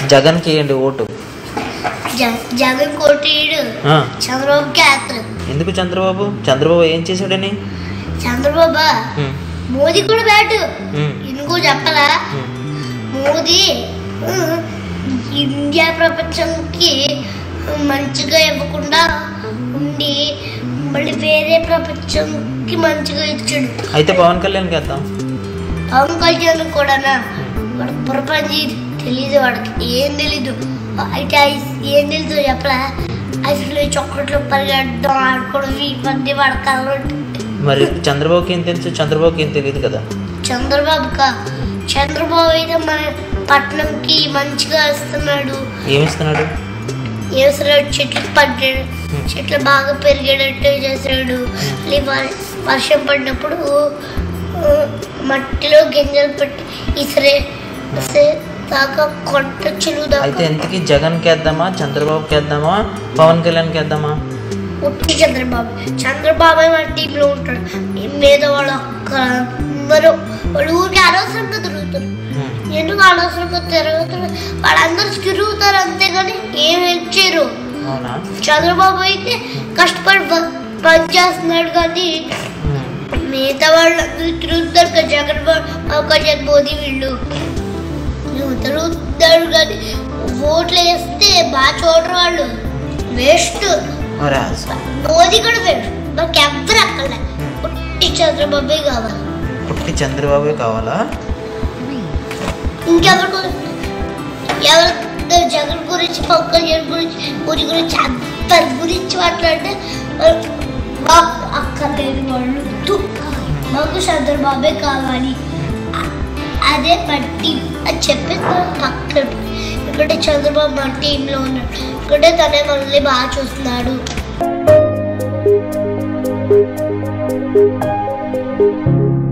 జగన్కి వేయండి ఓటు జ- జగన్ కోటీడు ఆ, చంద్రబాబు క్యాత్ర ఎందుకు చంద్రబాబు చంద్రబాబు ఏం చేశాడని చంద్రబాబు ఉమ్, మోదీ కూడా బ్యాటు ఉమ్, ఎందుకు చెప్పలా ఉమ్. మోదీ ఆ, ఇండియా ప్రపంచంకి మంచిగా ఇవ్వకుండా ఉండి మళ్ళీ వేరే ప్రపంచంకి మంచిగా ఇచ్చాడు అయితే పవన్ కళ్యాణ్కి వేద్దాం పవన్ కళ్యాణ్ కూడా వాడు ప్రపంచం తెలీదు వాడికి ఏం తెలీదు అయితే ఐస్ ఏం తెలీదు చెప్పలా ఐస్లో చొక్కట్లో పరిగెట్టడం ఆడుకోవడం ఇవన్నీ వాడి కలర్ మరి చంద్రబాబుకి ఏం తెలుసు చంద్రబాబుకి ఏం తెలియదు కదా చంద్రబాబు కా చంద్రబాబు అయితే మన పట్టణంకి మంచిగా ఇస్తున్నాడు ఏమిస్తున్నాడు వేస్తున్నాడు చెట్లు పడ్డాడు చెట్లు బాగా పెరిగేటట్టు చేశాడు మళ్ళీ వర్- వర్షం పడినప్పుడు ఆ, మట్టిలో గింజలు పెట్టి ఇసరే ఇసరే దాకా కొంట చెరువు అయితే దాకా ఎంతకి జగన్కి వేద్దామా చంద్రబాబుకి వేద్దామా పవన్ కళ్యాణ్కి వేద్దామా ఉట్టి చంద్రబాబు చంద్రబాబు మన టీంలో ఉంటాడు మీద వాళ్ళ ఒక్క అందరూ వాళ్ళు ఊరికి అనవసరంగా తిరుగుతారు ఉమ్, ఎందుకు అనవసరంగా తిరుగుతారు వాళ్ళందరూ తిరుగుతారు అంతేగాని ఏం హెల్ప్ చేయరు అవునా చంద్రబాబు అయితే కష్టపడి ప- పని చేస్తున్నాడు కానీ ఉమ్, మిగతా వాళ్ళు అందరూ తిరుగుతారు కదా జగన్ అవకాశం మోదీ వీళ్ళు నువ్వు తిరుగుతాడు కానీ ఓట్లు వేస్తే బాగా చూడరు వాళ్ళు వేస్ట్ మరి మోదీ కూడా వేస్ట్ నాకు ఎవరు అక్కర్లే పుట్టి చంద్రబాబే కావాలి పుట్టి చంద్రబాబే కావాలా ఇంకెవరు ఎవరు జగన్ గురించి పవన్ కళ్యాణ్ గురించి మోదీ గురించి అందరి గురించి మాట్లాడితే మాకు అక్కర్లేని వాళ్ళు తు. మాకు చంద్రబాబే కావాలి అ- అదే పట్టి అని చెప్పి పక్కన ఇక్కడ చంద్రబాబు మన టీంలో ఉన్నాడు ఇక్కడ తనే మనల్ని బాగా చూస్తున్నాడు